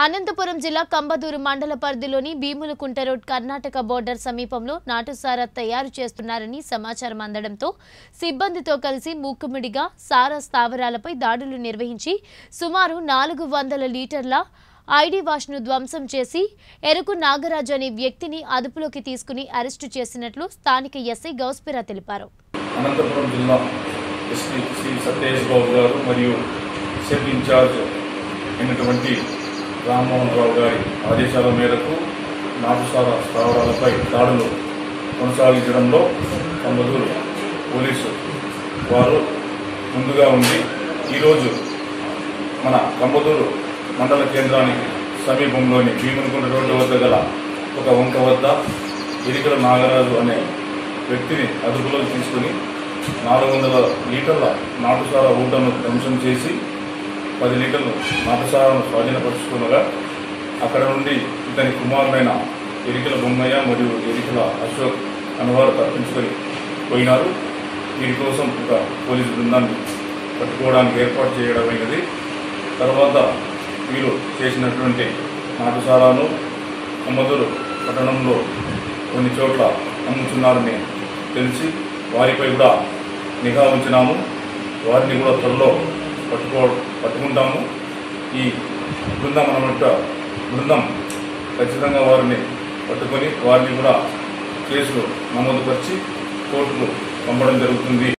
అనంతపురం జిల్లా కంబదూరు మండల పరిధిలోని భీములకుంట రోడ్ కర్ణాటక బోర్డర్ సమీపంలో నాటుసారా తయారు చేస్తున్నారని సమాచారం అందడంతో సిబ్బందితో కలిసి మూకుమ్మడిగా సారా స్థావరాలపై దాడులు నిర్వహించి సుమారు నాలుగు వందల లీటర్ల ఐడి వాష్ను ధ్వంసం చేసి ఎరుకు నాగరాజు అనే వ్యక్తిని అదుపులోకి తీసుకుని అరెస్టు చేసినట్లు స్థానిక ఎస్ఐ గౌస్పిరా తెలిపారు అనంతపురం జిల్లా ఎస్పీ శ్రీ సత్యేష్ బాబు గారు మరియు సెబ్ ఇన్ఛార్జ్ అయినటువంటి రామ్మోహన్ రావు గారి ఆదేశాల మేరకు నాటుసార స్థావరాలపై దాడులు కొనసాగించడంలో కంబదూరు పోలీసు వారు ముందుగా ఉండి ఈరోజు మన కంబదూరు మండల కేంద్రానికి సమీపంలోని భీమనకొండ రోడ్డు వద్ద గల ఒక వంక వద్ద ఎరికల నాగరాజు అనే వ్యక్తిని అదుపులోకి తీసుకుని నాలుగు వందల లీటర్ల నాటుసార ఊటను ధ్వంసం చేసి పది లీటర్లు నాటుసారాను స్వాధీనపరుచుకునగా అక్కడ నుండి ఇతని కుమారుడైన ఎరికల బొమ్మయ్య మరియు ఎరికల అశోక్ అనువారు తప్పించుకొని పోయినారు వీరి కోసం ఒక పోలీసు బృందాన్ని పట్టుకోవడానికి ఏర్పాటు చేయడమైనది తర్వాత వీరు చేసినటువంటి నాటుసారాను అమ్మదూరు పట్టణంలో కొన్ని చోట్ల అమ్ముతున్నారని తెలిసి వారిపై కూడా నిఘా ఉంచినాము వారిని కూడా త్వరలో పట్టుకో పట్టుకుంటాము ఈ బృందం అన్నమాట బృందం ఖచ్చితంగా వారిని పట్టుకొని వారిని కూడా కేసులు నమోదుపరిచి కోర్టుకు పంపడం జరుగుతుంది